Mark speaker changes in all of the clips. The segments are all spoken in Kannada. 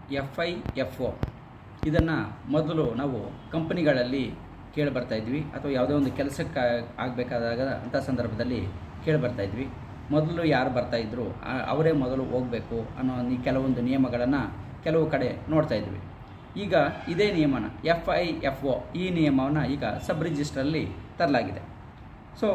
Speaker 1: ಎಫ್ ಐ ಎಫ್ ಒ ಇದನ್ನು ಮೊದಲು ನಾವು ಕಂಪನಿಗಳಲ್ಲಿ ಕೇಳಿ ಬರ್ತಾ ಇದ್ವಿ ಅಥವಾ ಯಾವುದೋ ಒಂದು ಕೆಲಸಕ್ಕೆ ಆಗಬೇಕಾದಾಗ ಅಂಥ ಸಂದರ್ಭದಲ್ಲಿ ಕೇಳಿ ಬರ್ತಾ ಇದ್ವಿ ಮೊದಲು ಯಾರು ಬರ್ತಾ ಇದ್ರು ಆ- ಅವರೇ ಮೊದಲು ಹೋಗಬೇಕು ಅನ್ನೋ ನಿ- ಕೆಲವೊಂದು ನಿಯಮಗಳನ್ನು ಕೆಲವು ಕಡೆ ನೋಡ್ತಾ ಇದ್ವಿ ಈಗ ಇದೇ ನಿಯಮನ ಎಫ್ ಐ ಎಫ್ ಒ ಈ ನಿಯಮವನ್ನು ಈಗ ಸಬ್ ರಿಜಿಸ್ಟ್ರಲ್ಲಿ ತರಲಾಗಿದೆ ಸೊ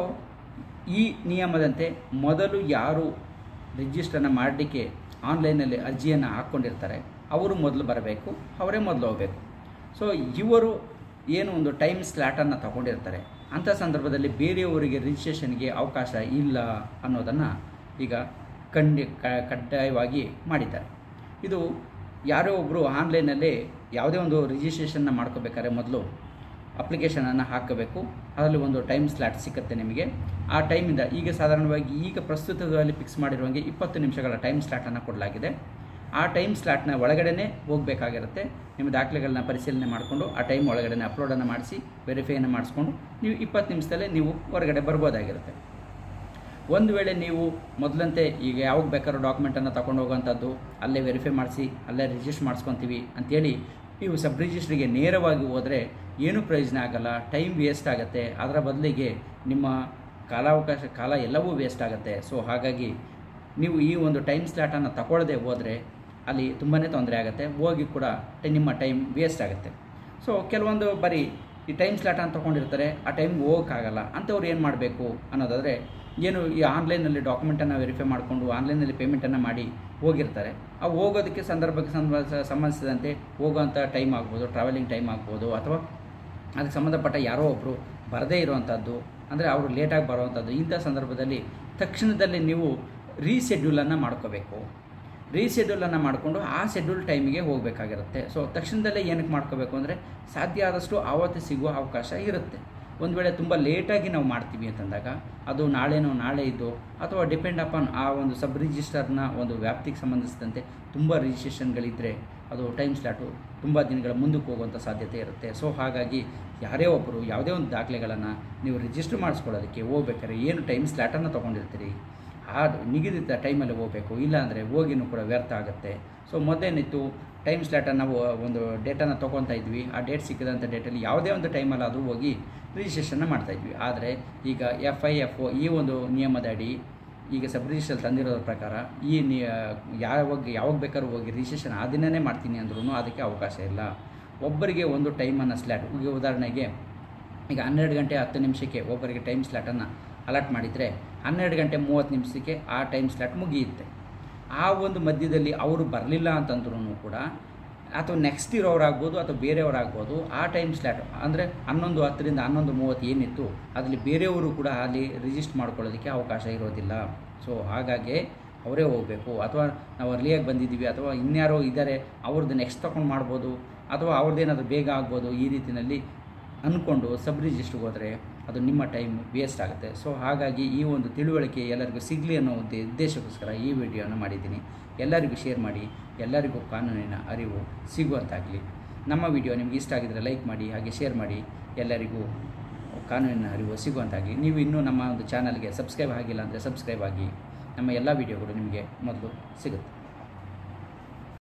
Speaker 1: ಈ ನಿಯಮದಂತೆ ಮೊದಲು ಯಾರು ರಿಜಿಸ್ಟ್ರನ್ನು ಮಾಡಲಿಕ್ಕೆ ಆನ್ಲೈನಲ್ಲಿ ಅರ್ಜಿಯನ್ನು ಹಾಕ್ಕೊಂಡಿರ್ತಾರೆ ಅವರು ಮೊದಲು ಬರಬೇಕು ಅವರೇ ಮೊದಲು ಹೋಗಬೇಕು ಸೊ ಇವರು ಏನು ಒಂದು ಟೈಮ್ ಸ್ಲಾಟನ್ನು ತಗೊಂಡಿರ್ತಾರೆ ಅಂಥ ಸಂದರ್ಭದಲ್ಲಿ ಬೇರೆಯವರಿಗೆ ರಿಜಿಸ್ಟ್ರೇಷನ್ಗೆ ಅವಕಾಶ ಇಲ್ಲ ಅನ್ನೋದನ್ನು ಈಗ ಖಂಡಿ ಕ- ಕಡ್ಡಾಯವಾಗಿ ಮಾಡಿದ್ದಾರೆ ಇದು ಯಾರೋ ಒಬ್ಬರು ಆನ್ಲೈನಲ್ಲಿ ಯಾವುದೇ ಒಂದು ರಿಜಿಸ್ಟ್ರೇಷನ್ನ ಮಾಡ್ಕೋಬೇಕಾದ್ರೆ ಮೊದಲು ಅಪ್ಲಿಕೇಶನನ್ನು ಹಾಕಬೇಕು ಅದರಲ್ಲಿ ಒಂದು ಟೈಮ್ ಸ್ಲಾಟ್ ಸಿಗುತ್ತೆ ನಿಮಗೆ ಆ ಟೈಮಿಂದ ಈಗ ಸಾಧಾರಣವಾಗಿ ಈಗ ಪ್ರಸ್ತುತದಲ್ಲಿ ಫಿಕ್ಸ್ ಮಾಡಿರುವಂಗೆ ಇಪ್ಪತ್ತು ನಿಮಿಷಗಳ ಟೈಮ್ ಸ್ಲಾಟನ್ನು ಕೊಡಲಾಗಿದೆ ಆ ಟೈಮ್ ಸ್ಲಾಟ್ನ ಒಳಗಡೆನೇ ಹೋಗಬೇಕಾಗಿರುತ್ತೆ ನಿಮ್ಮ ದಾಖಲೆಗಳನ್ನ ಪರಿಶೀಲನೆ ಮಾಡಿಕೊಂಡು ಆ ಟೈಮ್ ಒಳಗಡೆ ಅಪ್ಲೋಡನ್ನು ಮಾಡಿಸಿ ವೆರಿಫೈಯನ್ನು ಮಾಡಿಸ್ಕೊಂಡು ನೀವು ಇಪ್ಪತ್ತು ನಿಮಿಷದಲ್ಲೇ ನೀವು ಹೊರಗಡೆ ಬರ್ಬೋದಾಗಿರುತ್ತೆ ಒಂದು ವೇಳೆ ನೀವು ಮೊದಲಂತೆ ಈಗ ಯಾವಾಗ ಬೇಕಾದ್ರೂ ಡಾಕ್ಯುಮೆಂಟನ್ನು ತಗೊಂಡು ಹೋಗೋವಂಥದ್ದು ಅಲ್ಲೇ ವೆರಿಫೈ ಮಾಡಿಸಿ ಅಲ್ಲೇ ರಿಜಿಸ್ಟರ್ ಮಾಡಿಸ್ಕೊತೀವಿ ಅಂತೇಳಿ ನೀವು ಸಬ್ ರಿಜಿಸ್ಟ್ರಿಗೆ ನೇರವಾಗಿ ಹೋದರೆ ಏನೂ ಪ್ರಯೋಜನ ಆಗಲ್ಲ ಟೈಮ್ ವೇಸ್ಟ್ ಆಗುತ್ತೆ ಅದರ ಬದಲಿಗೆ ನಿಮ್ಮ ಕಾಲಾವಕಾಶ ಕಾಲ ಎಲ್ಲವೂ ವೇಸ್ಟ್ ಆಗುತ್ತೆ ಸೊ ಹಾಗಾಗಿ ನೀವು ಈ ಒಂದು ಟೈಮ್ ಸ್ಲಾಟನ್ನು ತಗೊಳ್ಳದೆ ಹೋದರೆ ಅಲ್ಲಿ ತುಂಬಾ ತೊಂದರೆ ಆಗುತ್ತೆ ಹೋಗಿ ಕೂಡ ಟ- ನಿಮ್ಮ ಟೈಮ್ ವೇಸ್ಟ್ ಆಗುತ್ತೆ ಸೊ ಕೆಲವೊಂದು ಬರೀ ಈ ಟೈಮ್ ಸ್ಲಾಟನ್ನು ತೊಗೊಂಡಿರ್ತಾರೆ ಆ ಟೈಮ್ಗೆ ಹೋಗೋಕ್ಕಾಗಲ್ಲ ಅಂಥವ್ರು ಏನು ಮಾಡಬೇಕು ಅನ್ನೋದಾದರೆ ಏನು ಈ ಆನ್ಲೈನಲ್ಲಿ ಡಾಕ್ಯುಮೆಂಟನ್ನು ವೆರಿಫೈ ಮಾಡಿಕೊಂಡು ಆನ್ಲೈನಲ್ಲಿ ಪೇಮೆಂಟನ್ನು ಮಾಡಿ ಹೋಗಿರ್ತಾರೆ ಆ ಹೋಗೋದಕ್ಕೆ ಸಂದರ್ಭಕ್ಕೆ ಸಂಬ- ಸಂಬಂಧಿಸಿದಂತೆ ಹೋಗೋವಂಥ ಟೈಮ್ ಆಗ್ಬೋದು ಟ್ರಾವೆಲಿಂಗ್ ಟೈಮ್ ಆಗ್ಬೋದು ಅಥವಾ ಅದಕ್ಕೆ ಸಂಬಂಧಪಟ್ಟ ಯಾರೋ ಒಬ್ಬರು ಬರದೇ ಇರುವಂಥದ್ದು ಅಂದರೆ ಅವರು ಲೇಟಾಗಿ ಬರುವಂಥದ್ದು ಇಂಥ ಸಂದರ್ಭದಲ್ಲಿ ತಕ್ಷಣದಲ್ಲಿ ನೀವು ರೀಶೆಡ್ಯೂಲನ್ನು ಮಾಡ್ಕೋಬೇಕು ರೀಶೆಡ್ಯೂಲನ್ನು ಮಾಡಿಕೊಂಡು ಆ ಶೆಡ್ಯೂಲ್ ಟೈಮಿಗೆ ಹೋಗಬೇಕಾಗಿರುತ್ತೆ ಸೊ ತಕ್ಷಣದಲ್ಲೇ ಏನಕ್ಕೆ ಮಾಡ್ಕೋಬೇಕು ಅಂದರೆ ಸಾಧ್ಯ ಆದಷ್ಟು ಆವತ್ತು ಸಿಗುವ ಅವಕಾಶ ಇರುತ್ತೆ ಒಂದು ವೇಳೆ ತುಂಬ ಲೇಟಾಗಿ ನಾವು ಮಾಡ್ತೀವಿ ಅಂತಂದಾಗ ಅದು ನಾಳೆನೋ ನಾಳೆ ಇದ್ದು ಅಥವಾ ಡಿಪೆಂಡ್ ಅಪಾನ್ ಆ ಒಂದು ಸಬ್ ರಿಜಿಸ್ಟರ್ನ ಒಂದು ವ್ಯಾಪ್ತಿಗೆ ಸಂಬಂಧಿಸಿದಂತೆ ತುಂಬ ರಿಜಿಸ್ಟ್ರೇಷನ್ಗಳಿದ್ದರೆ ಅದು ಟೈಮ್ ಸ್ಲಾಟು ತುಂಬ ದಿನಗಳ ಮುಂದಕ್ಕೆ ಹೋಗುವಂಥ ಸಾಧ್ಯತೆ ಇರುತ್ತೆ ಸೊ ಹಾಗಾಗಿ ಯಾರೇ ಒಬ್ಬರು ಯಾವುದೇ ಒಂದು ದಾಖಲೆಗಳನ್ನು ನೀವು ರಿಜಿಸ್ಟರ್ ಮಾಡಿಸ್ಕೊಳ್ಳೋದಕ್ಕೆ ಹೋಗ್ಬೇಕಾದ್ರೆ ಏನು ಟೈಮ್ ಸ್ಲಾಟನ್ನು ತೊಗೊಂಡಿರ್ತೀರಿ ಆ ನಿಗದಿತ ಟೈಮಲ್ಲಿ ಹೋಗಬೇಕು ಇಲ್ಲಾಂದರೆ ಹೋಗಿನೂ ಕೂಡ ವ್ಯರ್ಥ ಆಗುತ್ತೆ ಸೊ ಮೊದಲೇನಿತ್ತು ಟೈಮ್ ಸ್ಲಾಟನ್ನು ನಾವು ಒಂದು ಡೇಟನ್ನು ತೊಗೊತಾ ಇದ್ವಿ ಆ ಡೇಟ್ ಸಿಕ್ಕಿದಂಥ ಡೇಟಲ್ಲಿ ಯಾವುದೇ ಒಂದು ಟೈಮಲ್ಲಿ ಅದು ಹೋಗಿ ರಿಜಿಸ್ಟ್ರೇಷನ್ನ ಮಾಡ್ತಾಯಿದ್ವಿ ಆದರೆ ಈಗ ಎಫ್ ಐ ಎಫ್ ಒ ಈ ಒಂದು ನಿಯಮದ ಅಡಿ ಈಗ ಸಬ್ ರಿಜಿಸ್ಟರ್ ತಂದಿರೋದ್ರ ಪ್ರಕಾರ ಈ ನಿ ಯಾವಾಗ ಯಾವಾಗ ಬೇಕಾದ್ರೂ ಹೋಗಿ ರಿಜಿಸ್ಟ್ರೇಷನ್ ಆ ದಿನನೇ ಮಾಡ್ತೀನಿ ಅಂದ್ರೂ ಅದಕ್ಕೆ ಅವಕಾಶ ಇಲ್ಲ ಒಬ್ಬರಿಗೆ ಒಂದು ಟೈಮನ್ನು ಸ್ಲ್ಯಾಟ್ ಈಗ ಉದಾಹರಣೆಗೆ ಈಗ ಹನ್ನೆರಡು ಗಂಟೆ ಹತ್ತು ನಿಮಿಷಕ್ಕೆ ಒಬ್ಬರಿಗೆ ಟೈಮ್ ಸ್ಲಾಟನ್ನು ಅಲಾಟ್ ಮಾಡಿದರೆ ಹನ್ನೆರಡು ಗಂಟೆ ಮೂವತ್ತು ನಿಮಿಷಕ್ಕೆ ಆ ಟೈಮ್ ಸ್ಲಾಟ್ ಮುಗಿಯುತ್ತೆ ಆ ಒಂದು ಮಧ್ಯದಲ್ಲಿ ಅವರು ಬರಲಿಲ್ಲ ಅಂತಂದ್ರೂ ಕೂಡ ಅಥವಾ ನೆಕ್ಸ್ಟ್ ಇರೋರಾಗ್ಬೋದು ಅಥವಾ ಬೇರೆಯವರಾಗ್ಬೋದು ಆ ಟೈಮ್ ಸ್ಲಾಟ್ ಅಂದರೆ ಹನ್ನೊಂದು ಹತ್ತರಿಂದ ಹನ್ನೊಂದು ಮೂವತ್ತು ಏನಿತ್ತು ಅದರಲ್ಲಿ ಬೇರೆಯವರು ಕೂಡ ಅಲ್ಲಿ ರಿಜಿಸ್ಟರ್ ಮಾಡ್ಕೊಳ್ಳೋದಕ್ಕೆ ಅವಕಾಶ ಇರೋದಿಲ್ಲ ಸೊ ಹಾಗಾಗಿ ಅವರೇ ಹೋಗಬೇಕು ಅಥವಾ ನಾವು ಅರ್ಲಿಯಾಗಿ ಬಂದಿದ್ದೀವಿ ಅಥವಾ ಇನ್ಯಾರೋ ಇದ್ದಾರೆ ಅವ್ರದ್ದು ನೆಕ್ಸ್ಟ್ ತೊಗೊಂಡು ಮಾಡ್ಬೋದು ಅಥವಾ ಅವ್ರದ್ದೇನಾದರೂ ಬೇಗ ಆಗ್ಬೋದು ಈ ರೀತಿಯಲ್ಲಿ ಅಂದ್ಕೊಂಡು ಸಬ್ ರಿಜಿಸ್ಟ್ರಿಗೆ ಹೋದರೆ ಅದು ನಿಮ್ಮ ಟೈಮ್ ವೇಸ್ಟ್ ಆಗುತ್ತೆ ಸೊ ಹಾಗಾಗಿ ಈ ಒಂದು ತಿಳುವಳಿಕೆ ಎಲ್ಲರಿಗೂ ಸಿಗಲಿ ಅನ್ನೋ ಉದ್ದೇ ಉದ್ದೇಶಕ್ಕೋಸ್ಕರ ಈ ವಿಡಿಯೋನ ಮಾಡಿದ್ದೀನಿ ಎಲ್ಲರಿಗೂ ಶೇರ್ ಮಾಡಿ ಎಲ್ಲರಿಗೂ ಕಾನೂನಿನ ಅರಿವು ಸಿಗುವಂತಾಗಲಿ ನಮ್ಮ ವಿಡಿಯೋ ನಿಮ್ಗೆ ಇಷ್ಟ ಆಗಿದರೆ ಲೈಕ್ ಮಾಡಿ ಹಾಗೆ ಶೇರ್ ಮಾಡಿ ಎಲ್ಲರಿಗೂ ಕಾನೂನಿನ ಅರಿವು ಸಿಗುವಂತಾಗಲಿ ನೀವು ಇನ್ನೂ ನಮ್ಮ ಒಂದು ಚಾನಲ್ಗೆ ಸಬ್ಸ್ಕ್ರೈಬ್ ಆಗಿಲ್ಲ ಅಂದರೆ ಸಬ್ಸ್ಕ್ರೈಬ್ ಆಗಿ ನಮ್ಮ ಎಲ್ಲ ವಿಡಿಯೋಗಳು ನಿಮಗೆ ಮೊದಲು ಸಿಗುತ್ತೆ